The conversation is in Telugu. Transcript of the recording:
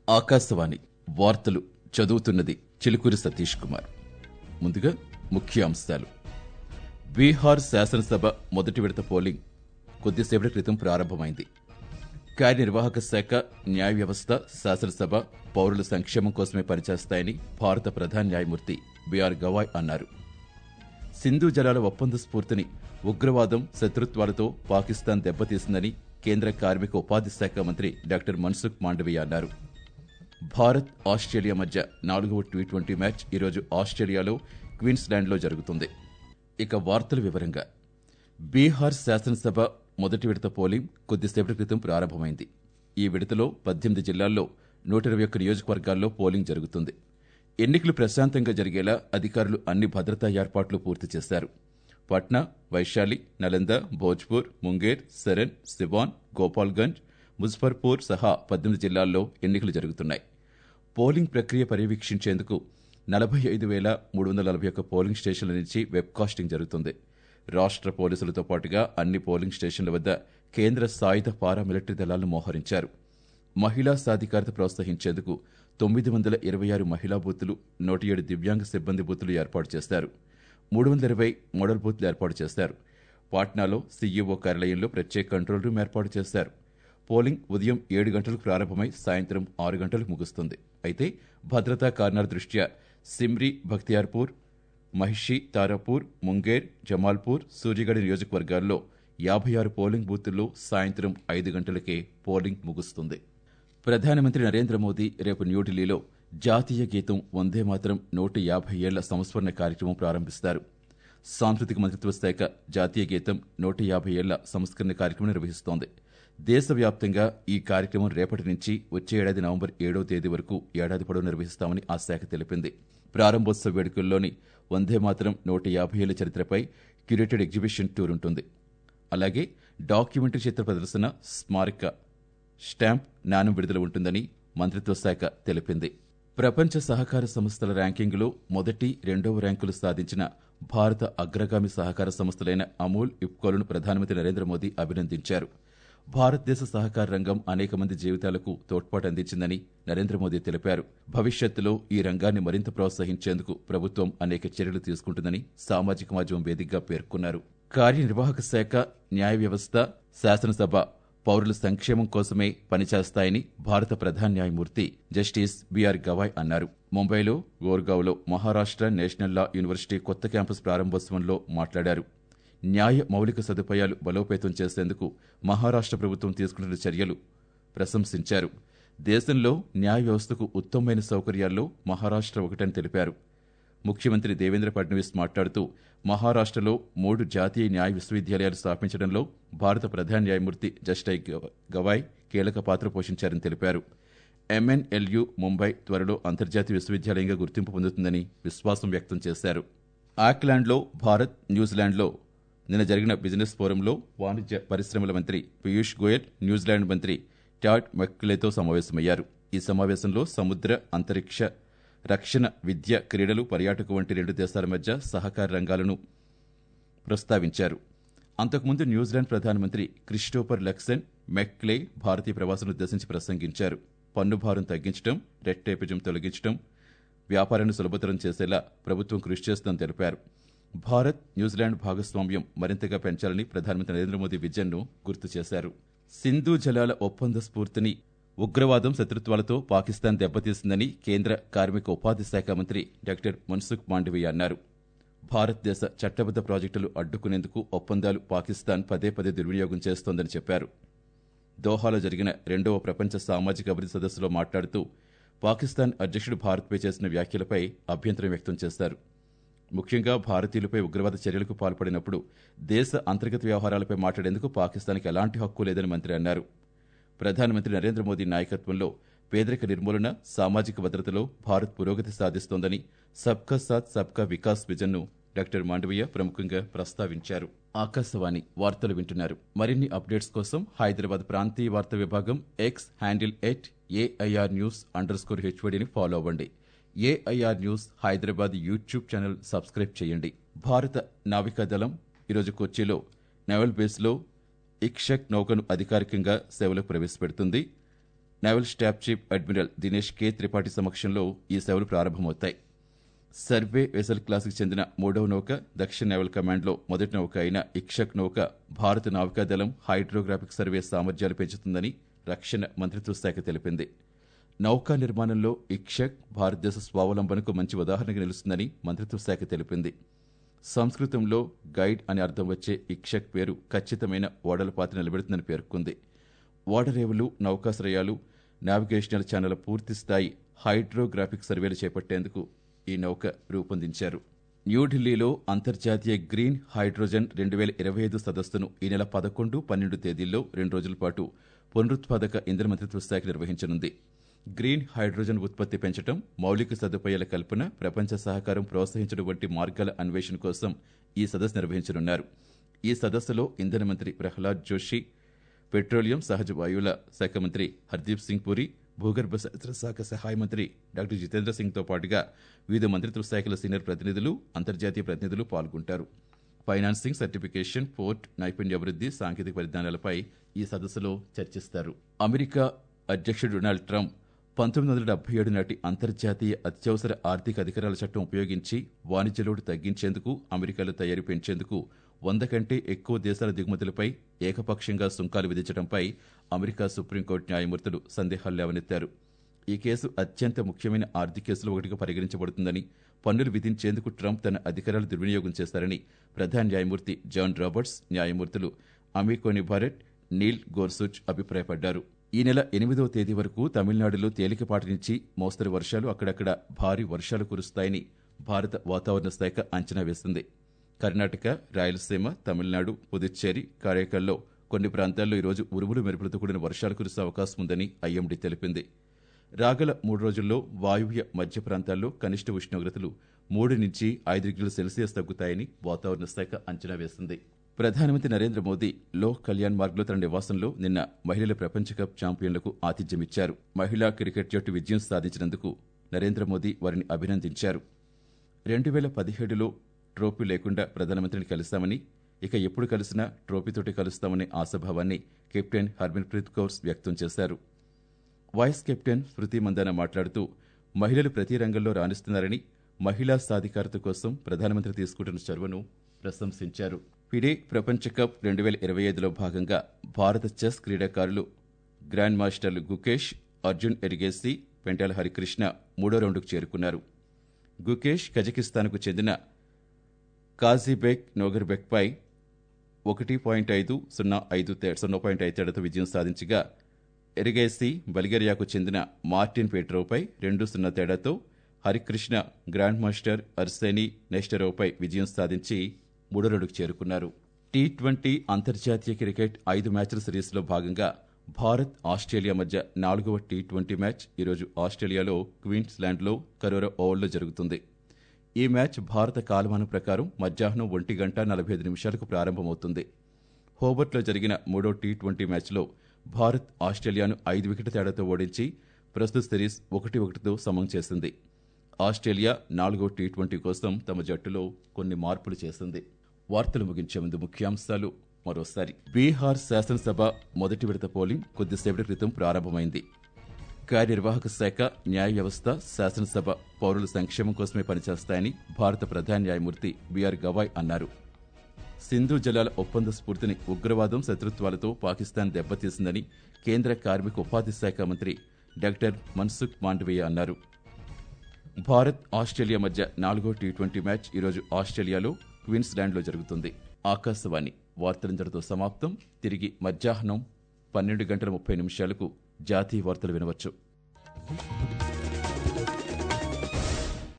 ఆకాశవాణి వార్తలు చదువుతున్నది చిలుకూరి సతీష్ కుమార్ ముందుగా ముఖ్య అంశాలు బీహార్ శాసనసభ మొదటి విడత పోలింగ్ కొద్దిసేపటి క్రితం ప్రారంభమైంది కార్యనిర్వాహక శాఖ న్యాయ వ్యవస్థ శాసనసభ పౌరుల సంక్షేమం కోసమే పనిచేస్తాయని భారత ప్రధాన న్యాయమూర్తి బీఆర్ గవాయ్ అన్నారు సింధు జలాల ఒప్పంద స్ఫూర్తిని ఉగ్రవాదం శత్రుత్వాలతో పాకిస్తాన్ దెబ్బతీసిందని కేంద్ర కార్మిక ఉపాధి శాఖ మంత్రి డాక్టర్ మన్సుఖ్ మాండవీయ అన్నారు భారత్ ఆస్ట్రేలియా మధ్య నాలుగవ టీ ట్వంటీ మ్యాచ్ ఈరోజు ఆస్ట్రేలియాలో క్వీన్స్లాండ్లో జరుగుతుంది ఇక వార్తల వివరంగా బీహార్ శాసనసభ మొదటి విడత పోలింగ్ కొద్దిసేపటి క్రితం ప్రారంభమైంది ఈ విడతలో పద్దెనిమిది జిల్లాల్లో నూట ఇరవై ఒక్క నియోజకవర్గాల్లో పోలింగ్ జరుగుతుంది ఎన్నికలు ప్రశాంతంగా జరిగేలా అధికారులు అన్ని భద్రతా ఏర్పాట్లు పూర్తి చేశారు పట్నా వైశాలి నలంద భోజ్పూర్ ముంగేర్ సరన్ సివాన్ గోపాల్గంజ్ ముజఫర్పూర్ సహా పద్దెనిమిది జిల్లాల్లో ఎన్నికలు జరుగుతున్నాయి పోలింగ్ ప్రక్రియ పర్యవేక్షించేందుకు నలభై ఐదు వేల మూడు వందల నలభై ఒక్క పోలింగ్ స్టేషన్ల నుంచి వెబ్కాస్టింగ్ జరుగుతుంది రాష్ట్ర పోలీసులతో పాటుగా అన్ని పోలింగ్ స్టేషన్ల వద్ద కేంద్ర సాయుధ పారామిలిటరీ దళాలను మోహరించారు మహిళా సాధికారత ప్రోత్సహించేందుకు తొమ్మిది వందల ఇరవై ఆరు మహిళా బూతులు నూట ఏడు దివ్యాంగ సిబ్బంది బూతులు ఏర్పాటు చేశారు మూడు వందల ఇరవై మోడల్ బూత్లు ఏర్పాటు చేశారు పాట్నాలో సీఈఓ కార్యాలయంలో ప్రత్యేక కంట్రోల్ రూమ్ ఏర్పాటు చేశారు పోలింగ్ ఉదయం ఏడు గంటలకు ప్రారంభమై సాయంత్రం ఆరు గంటలకు ముగుస్తుంది అయితే భద్రతా కారణాల దృష్ట్యా సిమ్రి బఖ్తియార్పూర్ మహిషి తారాపూర్ ముంగేర్ జమాల్పూర్ సూర్యగఢ నియోజకవర్గాల్లో యాభై ఆరు పోలింగ్ బూతుల్లో సాయంత్రం ఐదు గంటలకే పోలింగ్ ముగుస్తుంది ప్రధానమంత్రి నరేంద్ర మోదీ రేపు న్యూఢిల్లీలో జాతీయ గీతం వందే మాత్రం నూట యాభై ఏళ్ల సంస్మరణ కార్యక్రమం ప్రారంభిస్తారు సాంస్కృతిక మంత్రిత్వ శాఖ జాతీయ గీతం నూట యాభై ఏళ్ల సంస్కరణ కార్యక్రమం నిర్వహిస్తోంది దేశవ్యాప్తంగా ఈ కార్యక్రమం రేపటి నుంచి వచ్చే ఏడాది నవంబర్ ఏడవ తేదీ వరకు ఏడాది పొడవు నిర్వహిస్తామని ఆ శాఖ తెలిపింది ప్రారంభోత్సవ వేడుకల్లోని వందే మాత్రం నూట యాభై ఏళ్ల చరిత్రపై క్యూరేటెడ్ ఎగ్జిబిషన్ టూర్ ఉంటుంది అలాగే డాక్యుమెంటరీ చిత్ర ప్రదర్శన స్మారక స్టాంప్ నాణం విడుదల ఉంటుందని మంత్రిత్వ శాఖ తెలిపింది ప్రపంచ సహకార సంస్థల ర్యాంకింగ్లో మొదటి రెండవ ర్యాంకులు సాధించిన భారత అగ్రగామి సహకార సంస్థలైన అమూల్ ఇప్కోలను ప్రధానమంత్రి నరేంద్ర మోదీ అభినందించారు భారతదేశ సహకార రంగం అనేక మంది జీవితాలకు తోడ్పాటు అందించిందని నరేంద్ర మోదీ తెలిపారు భవిష్యత్తులో ఈ రంగాన్ని మరింత ప్రోత్సహించేందుకు ప్రభుత్వం అనేక చర్యలు తీసుకుంటుందని సామాజిక మాధ్యమం వేదికగా పేర్కొన్నారు కార్యనిర్వాహక శాఖ న్యాయ వ్యవస్థ శాసనసభ పౌరుల సంక్షేమం కోసమే పనిచేస్తాయని భారత ప్రధాన న్యాయమూర్తి జస్టిస్ బీఆర్ గవాయ్ అన్నారు ముంబైలో గోర్గావ్లో మహారాష్ట్ర నేషనల్ లా యూనివర్సిటీ కొత్త క్యాంపస్ ప్రారంభోత్సవంలో మాట్లాడారు న్యాయ మౌలిక సదుపాయాలు బలోపేతం చేసేందుకు మహారాష్ట్ర ప్రభుత్వం తీసుకుంటున్న చర్యలు ప్రశంసించారు దేశంలో న్యాయ వ్యవస్థకు ఉత్తమమైన సౌకర్యాల్లో మహారాష్ట్ర ఒకటని తెలిపారు ముఖ్యమంత్రి దేవేంద్ర ఫడ్నవీస్ మాట్లాడుతూ మహారాష్ట్రలో మూడు జాతీయ న్యాయ విశ్వవిద్యాలయాలు స్థాపించడంలో భారత ప్రధాన న్యాయమూర్తి జస్టై గవాయ్ కీలక పాత్ర పోషించారని తెలిపారు ఎంఎన్ఎల్యు ముంబై త్వరలో అంతర్జాతీయ విశ్వవిద్యాలయంగా గుర్తింపు పొందుతుందని విశ్వాసం వ్యక్తం చేశారు ఆక్లాండ్లో భారత్ న్యూజిలాండ్లో నిన్న జరిగిన బిజినెస్ ఫోరంలో వాణిజ్య పరిశ్రమల మంత్రి పీయూష్ గోయల్ న్యూజిలాండ్ మంత్రి టాడ్ మెక్లేతో సమావేశమయ్యారు ఈ సమావేశంలో సముద్ర అంతరిక్ష రక్షణ విద్య క్రీడలు పర్యాటక వంటి రెండు దేశాల మధ్య సహకార రంగాలను ప్రస్తావించారు అంతకుముందు న్యూజిలాండ్ ప్రధానమంత్రి క్రిస్టోఫర్ లక్సెన్ మెక్లే భారతీయ ప్రవాసులను ఉద్దేశించి ప్రసంగించారు పన్ను భారం తగ్గించడం రెడ్ టేపిజం తొలగించడం వ్యాపారాన్ని సులభతరం చేసేలా ప్రభుత్వం కృషి చేస్తుందని తెలిపారు భారత్ న్యూజిలాండ్ భాగస్వామ్యం మరింతగా పెంచాలని ప్రధానమంత్రి నరేంద్ర మోదీ విజన్ను గుర్తు చేశారు సింధు జలాల ఒప్పంద స్ఫూర్తిని ఉగ్రవాదం శత్రుత్వాలతో పాకిస్తాన్ దెబ్బతీసిందని కేంద్ర కార్మిక ఉపాధి శాఖ మంత్రి డాక్టర్ మన్సుఖ్ మాండవీయ అన్నారు భారతదేశ చట్టబద్ద ప్రాజెక్టులు అడ్డుకునేందుకు ఒప్పందాలు పాకిస్తాన్ పదే పదే దుర్వినియోగం చేస్తోందని చెప్పారు దోహాలో జరిగిన రెండవ ప్రపంచ సామాజిక అభివృద్ధి సదస్సులో మాట్లాడుతూ పాకిస్తాన్ అధ్యక్షుడు భారత్పై చేసిన వ్యాఖ్యలపై అభ్యంతరం వ్యక్తం చేశారు ముఖ్యంగా భారతీయులపై ఉగ్రవాద చర్యలకు పాల్పడినప్పుడు దేశ అంతర్గత వ్యవహారాలపై మాట్లాడేందుకు పాకిస్తాన్కి ఎలాంటి హక్కు లేదని మంత్రి అన్నారు ప్రధానమంత్రి నరేంద్ర మోదీ నాయకత్వంలో పేదరిక నిర్మూలన సామాజిక భద్రతలో భారత్ పురోగతి సాధిస్తోందని సబ్కా సాత్ సబ్కా వికాస్ విజన్ను డాక్టర్ మాండవీయ ప్రముఖంగా ప్రస్తావించారు ఆకాశవాణి వార్తలు వింటున్నారు మరిన్ని అప్డేట్స్ కోసం హైదరాబాద్ ప్రాంతీయ వార్తా విభాగం X handle at AIR news underscore హెచ్వడిని ఫాలో అవ్వండి AIR news Hyderabad YouTube channel subscribe చేయండి భారత నావికాదళం ఈరోజు కొచ్చిలో నెవల్ బేస్లో ఇక్షక్ నౌకను అధికారికంగా సేవలకు ప్రవేశపెడుతుంది naval staff chief admiral Dinesh K Tripathi సమక్షంలో ఈ సేవలు ప్రారంభమవుతాయి సర్వే వెసల్ క్లాసుకు చెందిన మూడవ నౌక దక్షిణ నేవల్ కమాండ్లో మొదటి నౌక అయిన ఇక్షక్ నౌక భారత నావికాదళం హైడ్రోగ్రాఫిక్ సర్వే సామర్థ్యాలు పెంచుతుందని రక్షణ మంత్రిత్వ శాఖ తెలిపింది నౌకా నిర్మాణంలో ఇక్షక్ భారతదేశ స్వావలంబనకు మంచి ఉదాహరణగా నిలుస్తుందని మంత్రిత్వ శాఖ తెలిపింది సంస్కృతంలో గైడ్ అని అర్థం వచ్చే ఇక్షక్ పేరు ఖచ్చితమైన ఓడల పాత్ర నిలబెడుతుందని పేర్కొంది ఓడరేవులు నౌకాశ్రయాలు నావిగేషనల్ ఛానల్ పూర్తి స్థాయి హైడ్రోగ్రాఫిక్ సర్వేలు చేపట్టేందుకు ఈ నౌక రూపొందించారు న్యూఢిల్లీలో అంతర్జాతీయ గ్రీన్ హైడ్రోజన్ రెండు వేల ఇరవై ఐదు సదస్సును ఈ నెల పదకొండు పన్నెండు తేదీల్లో రెండు రోజుల పాటు పునరుత్పాదక ఇంధన మంత్రిత్వ శాఖ నిర్వహించనుంది గ్రీన్ హైడ్రోజన్ ఉత్పత్తి పెంచడం మౌలిక సదుపాయాల కల్పన ప్రపంచ సహకారం ప్రోత్సహించడం వంటి మార్గాల అన్వేషణ కోసం ఈ సదస్సు నిర్వహించనున్నారు ఈ సదస్సులో ఇంధన మంత్రి ప్రహ్లాద్ జోషి పెట్రోలియం సహజ వాయువుల శాఖ మంత్రి హర్దీప్ సింగ్ పురి భూగర్భ శాస్త్ర శాఖ సహాయ మంత్రి డాక్టర్ జితేంద్ర సింగ్తో పాటుగా వివిధ మంత్రిత్వ శాఖల సీనియర్ ప్రతినిధులు అంతర్జాతీయ ప్రతినిధులు పాల్గొంటారు ఫైనాన్సింగ్ సర్టిఫికేషన్ పోర్ట్ నైపుణ్య అభివృద్ధి సాంకేతిక పరిజ్ఞానాలపై ఈ సదస్సులో చర్చిస్తారు అమెరికా అధ్యక్షుడు డొనాల్డ్ ట్రంప్ పంతొమ్మిది వందల డెబ్బై ఏడు నాటి అంతర్జాతీయ అత్యవసర ఆర్థిక అధికారాల చట్టం ఉపయోగించి వాణిజ్య లోటు తగ్గించేందుకు అమెరికాలో తయారీ పెంచేందుకు వంద కంటే ఎక్కువ దేశాల దిగుమతులపై ఏకపక్షంగా సుంకాలు విధించడంపై అమెరికా సుప్రీంకోర్టు న్యాయమూర్తులు సందేహాలు లేవనెత్తారు ఈ కేసు అత్యంత ముఖ్యమైన ఆర్థిక కేసులో ఒకటిగా పరిగణించబడుతుందని పన్నులు విధించేందుకు ట్రంప్ తన అధికారాలు దుర్వినియోగం చేశారని ప్రధాన న్యాయమూర్తి జాన్ రాబర్ట్స్ న్యాయమూర్తులు అమీకోని భారత్ నీల్ గోర్సుచ్ అభిప్రాయపడ్డారు ఈ నెల ఎనిమిదవ తేదీ వరకు తమిళనాడులో తేలికపాటి నుంచి మోస్తరు వర్షాలు అక్కడక్కడ భారీ వర్షాలు కురుస్తాయని భారత వాతావరణ శాఖ అంచనా వేసింది కర్ణాటక రాయలసీమ తమిళనాడు పుదుచ్చేరి కారైకల్లో కొన్ని ప్రాంతాల్లో ఈరోజు ఉరుములు మెరుపులతో కూడిన వర్షాలు కురిసే అవకాశం ఉందని ఐఎండీ తెలిపింది రాగల మూడు రోజుల్లో వాయువ్య మధ్య ప్రాంతాల్లో కనిష్ట ఉష్ణోగ్రతలు మూడు నుంచి ఐదు డిగ్రీల సెల్సియస్ తగ్గుతాయని వాతావరణ శాఖ అంచనా వేసింది ప్రధానమంత్రి నరేంద్ర మోదీ లోక్ కళ్యాణ్ మార్గ్లో తన నివాసంలో నిన్న మహిళల ప్రపంచ కప్ ఛాంపియన్లకు ఆతిథ్యమిచ్చారు మహిళా క్రికెట్ జట్టు విజయం సాధించినందుకు నరేంద్ర మోదీ వారిని అభినందించారు రెండు వేల పదిహేడులో ట్రోఫీ లేకుండా ప్రధానమంత్రిని కలిశామని ఇక ఎప్పుడు కలిసినా ట్రోఫీతోటి కలుస్తామనే ఆశాభావాన్ని కెప్టెన్ హర్మన్ప్రీత్ కౌర్ వ్యక్తం చేశారు వైస్ కెప్టెన్ స్మృతి మందాన మాట్లాడుతూ మహిళలు ప్రతి రంగంలో రాణిస్తున్నారని మహిళా సాధికారత కోసం ప్రధానమంత్రి తీసుకుంటున్న చొరవను ప్రశంసించారు ఫిడే ప్రపంచ కప్ రెండు వేల ఇరవై ఐదులో భాగంగా భారత చెస్ క్రీడాకారులు గ్రాండ్ మాస్టర్లు గుకేష్ అర్జున్ ఎరిగేసి పెంటాల హరికృష్ణ మూడో రౌండ్కు చేరుకున్నారు గుకేష్ కజకిస్తాన్కు చెందిన కాజీబెక్ నోగర్బెక్పై ఒకటి పాయింట్ ఐదు సున్నా ఐదు సున్నా పాయింట్ ఐదు తేడాతో విజయం సాధించగా ఎరిగేసి బల్గేరియాకు చెందిన మార్టిన్ పేట్రోపై రెండు సున్నా తేడాతో హరికృష్ణ గ్రాండ్ మాస్టర్ అర్సేని నెస్టరోపై విజయం సాధించి మూడో రౌండ్కు చేరుకున్నారు టీ ట్వంటీ అంతర్జాతీయ క్రికెట్ ఐదు మ్యాచ్ల సిరీస్లో భాగంగా భారత్ ఆస్ట్రేలియా మధ్య నాలుగవ టీ ట్వంటీ మ్యాచ్ ఈరోజు ఆస్ట్రేలియాలో క్వీన్స్లాండ్లో కరోరా ఓవర్లో జరుగుతుంది ఈ మ్యాచ్ భారత కాలమానం ప్రకారం మధ్యాహ్నం ఒంటి గంట నలభై ఐదు నిమిషాలకు ప్రారంభమవుతుంది హోబర్ట్లో జరిగిన మూడో టీ ట్వంటీ మ్యాచ్లో భారత్ ఆస్ట్రేలియాను ఐదు వికెట్ల తేడాతో ఓడించి ప్రస్తుత సిరీస్ ఒకటి ఒకటితో సమం చేసింది ఆస్ట్రేలియా నాలుగో టీ ట్వంటీ కోసం తమ జట్టులో కొన్ని మార్పులు చేసింది వార్తలు ముగించే ముందు ముఖ్యాంశాలు మరోసారి బీహార్ శాసనసభ మొదటి విడత పోలింగ్ కొద్దిసేపటి క్రితం ప్రారంభమైంది కార్యనిర్వాహక శాఖ న్యాయ వ్యవస్థ శాసనసభ పౌరుల సంక్షేమం కోసమే పనిచేస్తాయని భారత ప్రధాన న్యాయమూర్తి బీఆర్ గవాయ్ అన్నారు సింధు జలాల ఒప్పంద స్ఫూర్తిని ఉగ్రవాదం శత్రుత్వాలతో పాకిస్తాన్ దెబ్బతీసిందని కేంద్ర కార్మిక ఉపాధి శాఖ మంత్రి డాక్టర్ మన్సుఖ్ మాండవీయ అన్నారు భారత్ ఆస్ట్రేలియా మధ్య నాలుగో టీ ట్వంటీ మ్యాచ్ ఈరోజు ఆస్ట్రేలియాలో క్వీన్స్లాండ్లో జరుగుతుంది ఆకాశవాణి వార్తలందరితో సమాప్తం తిరిగి మధ్యాహ్నం పన్నెండు గంటల ముప్పై నిమిషాలకు జాతీయ వార్తలు వినవచ్చు